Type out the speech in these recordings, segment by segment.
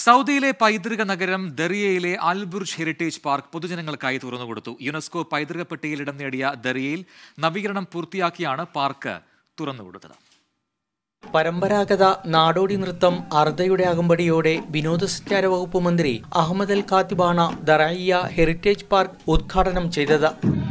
സൗദിയിലെ പൈതൃക നഗരം ദറിയയിലെ അൽബുർജ് ഹെറിറ്റേജ് പാർക്ക് പൊതുജനങ്ങൾക്കായി തുറന്നുകൊടുത്തു യുനെസ്കോ പൈതൃക പട്ടികയിൽ ഇടം നേടിയ ദറിയയിൽ നവീകരണം പൂർത്തിയാക്കിയാണ് പാർക്ക് തുറന്നുകൊടുത്തത് പരമ്പരാഗത നാടോടി നൃത്തം അർദ്ധയുടെ അകമ്പടിയോടെ വിനോദസഞ്ചാര വകുപ്പ് മന്ത്രി അഹമ്മദ് അൽ ഖാത്തിബാണ് ദറായിയ ഹെറിറ്റേജ് പാർക്ക് ഉദ്ഘാടനം ചെയ്തത്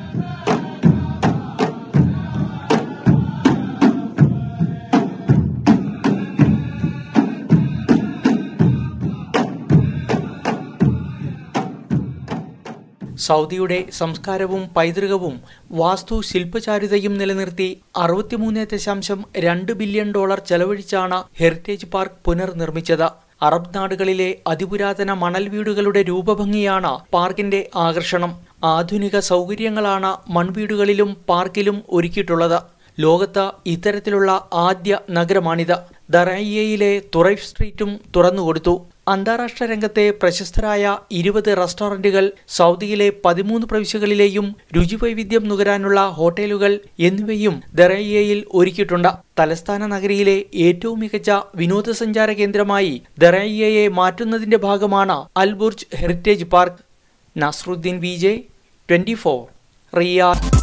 സൗദിയുടെ സംസ്കാരവും പൈതൃകവും വാസ്തു ശില്പചാരുതയും നിലനിർത്തി അറുപത്തിമൂന്ന് ദശാംശം രണ്ട് ബില്യൺ ഡോളർ ചെലവഴിച്ചാണ് ഹെറിറ്റേജ് പാർക്ക് പുനർനിർമ്മിച്ചത് അറബ് നാടുകളിലെ അതിപുരാതന മണൽ വീടുകളുടെ രൂപഭംഗിയാണ് പാർക്കിന്റെ ആകർഷണം ആധുനിക സൗകര്യങ്ങളാണ് മൺവീടുകളിലും പാർക്കിലും ഒരുക്കിയിട്ടുള്ളത് ലോകത്ത് ഇത്തരത്തിലുള്ള ആദ്യ നഗരമാണിത് ദറയ്യയിലെ തുറൈഫ് സ്ട്രീറ്റും തുറന്നുകൊടുത്തു അന്താരാഷ്ട്ര രംഗത്തെ പ്രശസ്തരായ ഇരുപത് റെസ്റ്റോറന്റുകൾ സൗദിയിലെ പതിമൂന്ന് പ്രവിശ്യകളിലെയും രുചിവൈവിധ്യം നുകരാനുള്ള ഹോട്ടലുകൾ എന്നിവയും ദറയ്യയിൽ ഒരുക്കിയിട്ടുണ്ട് തലസ്ഥാന നഗരിയിലെ ഏറ്റവും മികച്ച വിനോദസഞ്ചാര കേന്ദ്രമായി ദറയ്യയെ മാറ്റുന്നതിന്റെ ഭാഗമാണ് Al Burj heritage park Nasruddin V J twenty four Riyadh